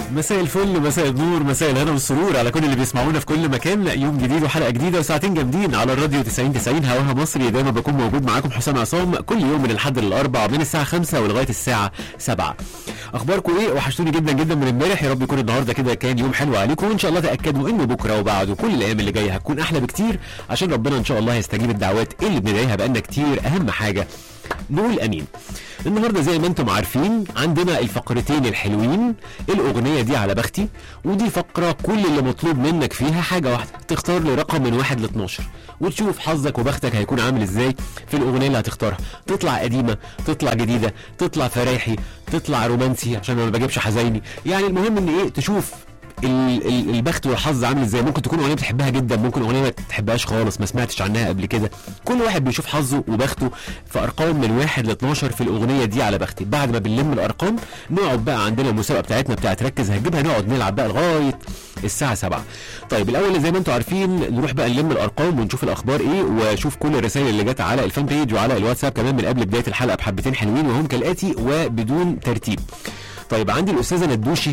مساء الفل مساء النور مساء الهنا والسرور على كل اللي بيسمعونا في كل مكان يوم جديد وحلقه جديده وساعتين جامدين على الراديو 90 90 هواها مصري دايما بكون موجود معاكم حسام عصام كل يوم من الاحد للاربع من الساعه 5 ولغايه الساعه 7 اخباركم ايه وحشتوني جدا جدا من امبارح يا رب يكون النهارده كده كان يوم حلو عليكم وان شاء الله تاكدوا ان بكره وبعد وكل الايام اللي جايه هتكون احلى بكتير عشان ربنا ان شاء الله يستجيب الدعوات اللي بندعيها بقالنا كتير اهم حاجه نقول امين النهارده زي ما انتم عارفين عندنا الفقرتين الحلوين الاغنيه دي على بختي ودي فقره كل اللي مطلوب منك فيها حاجه واحده تختار لي رقم من واحد ل 12 وتشوف حظك وبختك هيكون عامل ازاي في الاغنيه اللي هتختارها تطلع قديمه تطلع جديده تطلع فرايحي تطلع رومانسي عشان انا ما بجيبش حزيني يعني المهم ان ايه تشوف ال- ال- البخت والحظ عامل ازاي ممكن تكون اغنيه بتحبها جدا ممكن اغنيه ما تحبهاش خالص ما سمعتش عنها قبل كده كل واحد بيشوف حظه وبخته في ارقام من واحد ل 12 في الاغنيه دي على بختي بعد ما بنلم الارقام نقعد بقى عندنا المسابقه بتاعتنا بتاعت ركز هتجيبها نقعد نلعب بقى لغايه الساعه 7 طيب الاول زي ما انتم عارفين نروح بقى نلم الارقام ونشوف الاخبار ايه واشوف كل الرسائل اللي جت على الفان بيج وعلى الواتساب كمان من قبل بدايه الحلقه بحبتين حلوين وهم كالاتي وبدون ترتيب طيب عندي الاستاذه ندوشي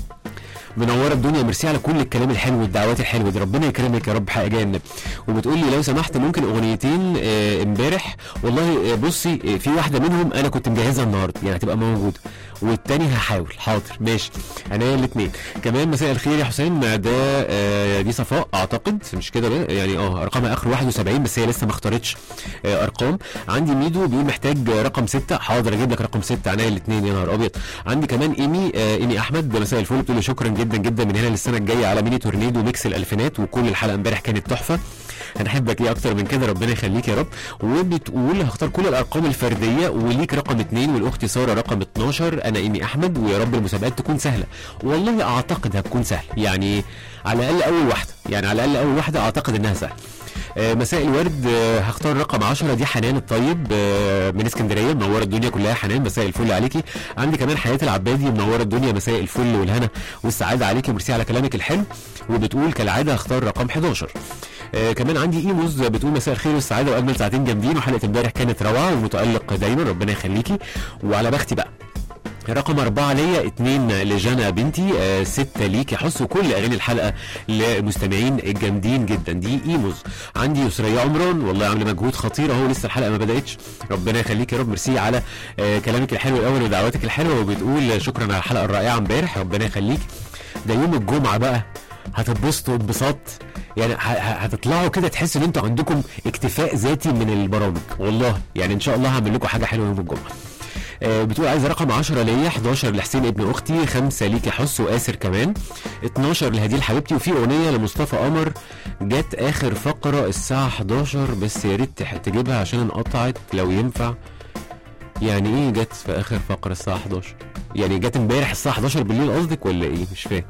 منوره الدنيا ميرسي على كل الكلام الحلو والدعوات الحلوه دي ربنا يكرمك يا رب حق جنب وبتقول لي لو سمحت ممكن اغنيتين آه، امبارح والله آه، بصي آه، في واحده منهم انا كنت مجهزها النهارده يعني هتبقى موجوده والتاني هحاول حاضر ماشي انا الاثنين كمان مساء الخير يا حسين ده آه، دي صفاء اعتقد مش كده بقى؟ يعني اه ارقامها اخر 71 بس هي لسه ما اختارتش آه، ارقام عندي ميدو بيقول محتاج رقم ستة حاضر اجيب لك رقم ستة عناية الاثنين يا نهار ابيض عندي كمان ايمي آه، ايمي احمد مساء الفل بتقول لي شكرا جدا جدا من هنا للسنه الجايه على ميني تورنيدو ميكس الالفينات وكل الحلقه امبارح كانت تحفه هنحبك ايه اكتر من كده ربنا يخليك يا رب وبتقول هختار كل الارقام الفرديه وليك رقم اثنين والاخت ساره رقم 12 انا ايمي احمد ويا رب المسابقات تكون سهله والله اعتقد هتكون سهله يعني على الاقل اول واحده يعني على الاقل اول واحده اعتقد انها سهله آه، مساء الورد آه، هختار رقم 10 دي حنان الطيب آه، من اسكندريه منوره الدنيا كلها حنان مساء الفل عليكي عندي كمان حياه العبادي منوره الدنيا مساء الفل والهنا والسعاده عليكي ميرسي على كلامك الحلو وبتقول كالعاده هختار رقم 11 آه كمان عندي ايموز بتقول مساء الخير والسعاده واجمل ساعتين جامدين وحلقه امبارح كانت روعه ومتالق دايما ربنا يخليكي وعلى بختي بقى رقم أربعة ليا اتنين لجانا بنتي آه ستة ليك يحسوا كل أغاني الحلقة للمستمعين الجامدين جدا دي إيموز عندي يسرية عمران والله عاملة مجهود خطير أهو لسه الحلقة ما بدأتش ربنا يخليك يا رب ميرسي على آه كلامك الحلو الأول ودعواتك الحلوة وبتقول شكرا على الحلقة الرائعة امبارح ربنا يخليك ده يوم الجمعة بقى هتتبسطوا انبساط يعني ه- ه- هتطلعوا كده تحسوا ان انتوا عندكم اكتفاء ذاتي من البرامج والله يعني ان شاء الله هعمل لكم حاجه حلوه يوم الجمعه آه، بتقول عايز رقم 10 ليا 11 لحسين ابن اختي 5 ليك يا حس واسر كمان 12 لهديل حبيبتي وفي اغنيه لمصطفى قمر جت اخر فقره الساعه 11 بس يا ريت تح- تجيبها عشان انقطعت لو ينفع يعني ايه جت في اخر فقره الساعه 11 يعني جت امبارح الساعه 11 بالليل قصدك ولا ايه مش فاهم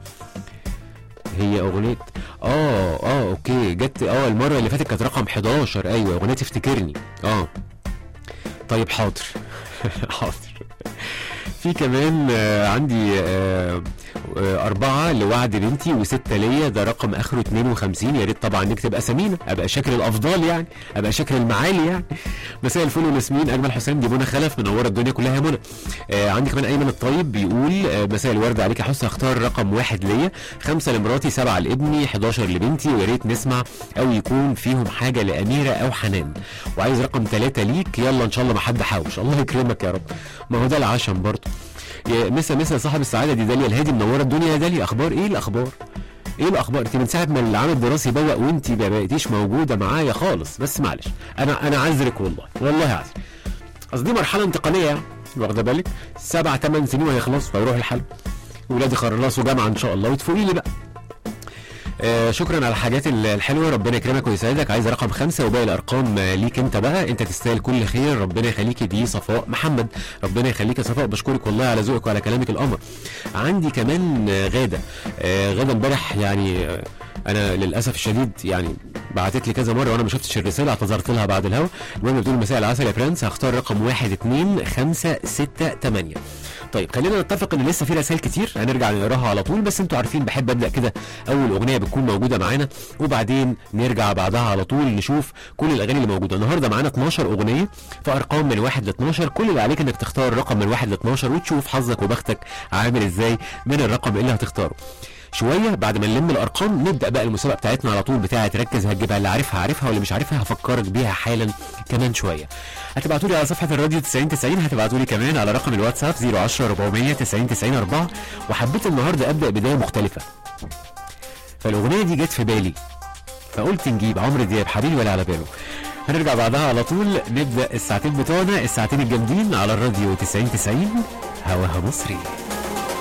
هي اغنيه اه اه اوكي جت اه المره اللي فاتت كانت رقم 11 ايوه اغنيه تفتكرني اه طيب حاضر حاضر في كمان آه عندي آه آه أربعة لوعد بنتي وستة ليا ده رقم آخره 52 يا ريت طبعا نكتب أسامينا أبقى شاكر الأفضال يعني أبقى شاكر المعالي يعني مساء الفل ونسمين أجمل حسام دي منى خلف منورة الدنيا كلها يا منى آه عندي كمان أيمن الطيب بيقول آه مساء الورد عليك يا حسن هختار رقم واحد ليا خمسة لمراتي سبعة لابني 11 لبنتي ويا ريت نسمع أو يكون فيهم حاجة لأميرة أو حنان وعايز رقم ثلاثة ليك يلا إن شاء الله ما حد حاوش الله يكرمك يا رب ما هو ده العشم برضه يا مسا مسا صاحب السعاده دي داليا الهادي منوره الدنيا يا داليا اخبار ايه الاخبار ايه الاخبار انت من ساعه ما العام الدراسي بوق وانت ما بقيتيش موجوده معايا خالص بس معلش انا انا عذرك والله والله عذرك اصل دي مرحله انتقاليه يعني واخده بالك سبع ثمان سنين وهيخلصوا وهيروح الحل ولادي خلصوا جامعه ان شاء الله وتفوقي لي بقى آه شكرا على الحاجات ال- الحلوه ربنا يكرمك ويسعدك عايز رقم خمسه وباقي الارقام آه، ليك انت بقى انت تستاهل كل خير ربنا يخليكي دي صفاء محمد ربنا يخليك يا صفاء بشكرك والله على ذوقك وعلى كلامك القمر عندي كمان آه، غاده آه غاده امبارح يعني آه انا للاسف الشديد يعني بعتت لي كذا مره وانا ما شفتش الرساله اعتذرت لها بعد الهوا المهم بتقول مساء العسل يا برنس هختار رقم واحد اتنين خمسة ستة تمانية طيب خلينا نتفق ان لسه في رسائل كتير هنرجع نقراها على طول بس انتوا عارفين بحب ابدا كده اول اغنيه بتكون موجوده معانا وبعدين نرجع بعدها على طول نشوف كل الاغاني اللي موجوده النهارده معانا 12 اغنيه في ارقام من 1 ل 12 كل اللي عليك انك تختار رقم من 1 ل 12 وتشوف حظك وبختك عامل ازاي من الرقم اللي هتختاره شويه بعد ما نلم الارقام نبدا بقى المسابقه بتاعتنا على طول بتاعه ركز هتجيبها اللي عارفها عارفها واللي مش عارفها هفكرك بيها حالا كمان شويه هتبعتوا لي على صفحه الراديو 90 90 هتبعتوا لي كمان على رقم الواتساب 010 400 90 90 4 وحبيت النهارده ابدا بدايه مختلفه فالاغنيه دي جت في بالي فقلت نجيب عمرو دياب حبيبي ولا على باله هنرجع بعدها على طول نبدا الساعتين بتوعنا الساعتين الجامدين على الراديو 90 90 هواها مصري